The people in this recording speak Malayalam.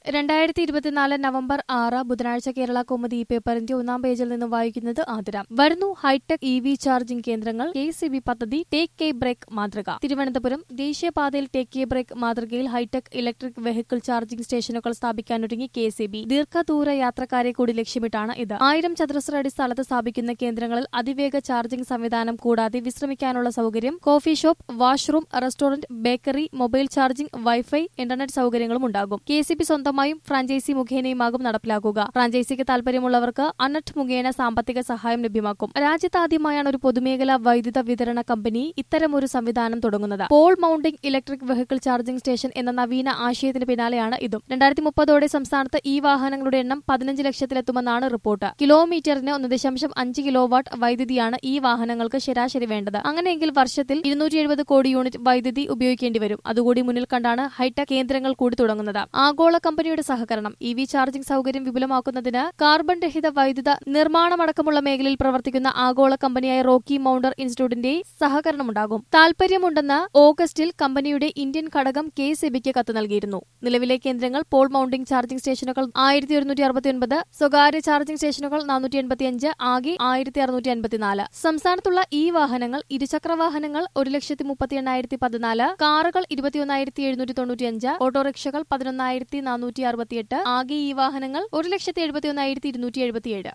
രണ്ടായിരത്തി ഇരുപത്തിനാല് നവംബർ ആറ് ബുധനാഴ്ച കേരള കോമതി ഈ പേപ്പറിന്റെ ഒന്നാം പേജിൽ നിന്ന് വായിക്കുന്നത് ആതിര വരുന്നു ഹൈടെക് ഇ വി ചാർജിംഗ് കേന്ദ്രങ്ങൾ കെ സി ബി പദ്ധതി ടേക്ക് കെ ബ്രേക്ക് മാതൃക തിരുവനന്തപുരം ദേശീയപാതയിൽ ടേക്ക് കെ ബ്രേക്ക് മാതൃകയിൽ ഹൈടെക് ഇലക്ട്രിക് വെഹിക്കിൾ ചാർജിംഗ് സ്റ്റേഷനുകൾ സ്ഥാപിക്കാനൊരുങ്ങി കെ സി ബി ദീർഘദൂര യാത്രക്കാരെ കൂടി ലക്ഷ്യമിട്ടാണ് ഇത് ആയിരം ചതുരശ്ര അടി സ്ഥലത്ത് സ്ഥാപിക്കുന്ന കേന്ദ്രങ്ങളിൽ അതിവേഗ ചാർജിംഗ് സംവിധാനം കൂടാതെ വിശ്രമിക്കാനുള്ള സൗകര്യം coffee shop washroom restaurant bakery mobile charging wifi internet സൗകര്യങ്ങളും ഉണ്ടാകും കെ സി ബി സ്വന്തമായും ഫ്രാഞ്ചൈസി മുഖേനയുമാകും നടപ്പിലാക്കുക ഫ്രാഞ്ചൈസിക്ക് താൽപര്യമുള്ളവർക്ക് അനട്ട് മുഖേന സാമ്പത്തിക സഹായം ലഭ്യമാക്കും രാജ്യത്താദ്യമായാണ് ഒരു പൊതുമേഖലാ വൈദ്യുത വിതരണ കമ്പനി ഇത്തരമൊരു സംവിധാനം തുടങ്ങുന്നത് pole mounting electric vehicle charging station എന്ന നവീന ആശയത്തിന് പിന്നാലെയാണ് ഇതും രണ്ടായിരത്തി മുപ്പതോടെ സംസ്ഥാനത്ത് ഈ വാഹനങ്ങളുടെ എണ്ണം പതിനഞ്ച് ലക്ഷത്തിലെത്തുമെന്നാണ് റിപ്പോർട്ട് കിലോമീറ്ററിന് ഒന്ന് ദശാംശം അഞ്ച് കിലോ വാട്ട് വൈദ്യുതിയാണ് ഈ വാഹനങ്ങൾക്ക് ശരാശരി വേണ്ടത് അങ്ങനെയെങ്കിൽ വർഷത്തിൽ ഇരുന്നൂറ്റി എഴുപത് കോടി യൂണിറ്റ് വൈദ്യുതി ഉപയോഗിക്കേണ്ടി വരും അതുകൂടി മുന്നിൽ കണ്ടാണ് ഹൈടെക് കേന്ദ്രങ്ങൾ കൂടി തുടങ്ങുന്നത് ആഗോള കമ്പനിയുടെ സഹകരണം ഇ വി ചാർജിംഗ് സൗകര്യം വിപുലമാക്കുന്നതിന് കാർബൺ രഹിത വൈദ്യുത നിർമ്മാണമടക്കമുള്ള മേഖലയിൽ പ്രവർത്തിക്കുന്ന ആഗോള കമ്പനിയായ റോക്കി മൌണ്ടർ ഇൻസ്റ്റിറ്റ്യൂട്ടിന്റെ സഹകരണമുണ്ടാകും താൽപര്യമുണ്ടെന്ന് ഓഗസ്റ്റിൽ കമ്പനിയുടെ ഇന്ത്യൻ ഘടകം കെ സിബിക്ക് കത്ത് നൽകിയിരുന്നു നിലവിലെ കേന്ദ്രങ്ങൾ പോൾ മൌണ്ടിംഗ് ചാർജിംഗ് സ്റ്റേഷനുകൾ ആയിരത്തി ഒരുന്നൂറ്റി അറുപത്തിയൊൻപത് സ്വകാര്യ ചാർജിംഗ് സ്റ്റേഷനുകൾ നാനൂറ്റി എൺപത്തിയഞ്ച് ആകെ ആയിരത്തി അറുന്നൂറ്റി അൻപത്തിനാല് സംസ്ഥാനത്തുള്ള ഈ വാഹനങ്ങൾ ഇരുചക്ര വാഹനങ്ങൾ ഒരു ലക്ഷത്തി മുപ്പത്തി എണ്ണായിരത്തി പതിനാല് കാറുകൾ ഇരുപത്തിയൊന്നായിരത്തി എഴുന്നൂറ്റി തൊണ്ണൂറ്റിയഞ്ച് ഓട്ടോറിക്ഷകൾ പതിനൊന്നായിരത്തി നാനൂറ്റി അറുപത്തിയെട്ട് ആകെ ഈ വാഹനങ്ങൾ ഒരു ലക്ഷത്തി എഴുപത്തിയൊന്നായിരത്തി ഇരുന്നൂറ്റി എഴുപത്തിയേഴ്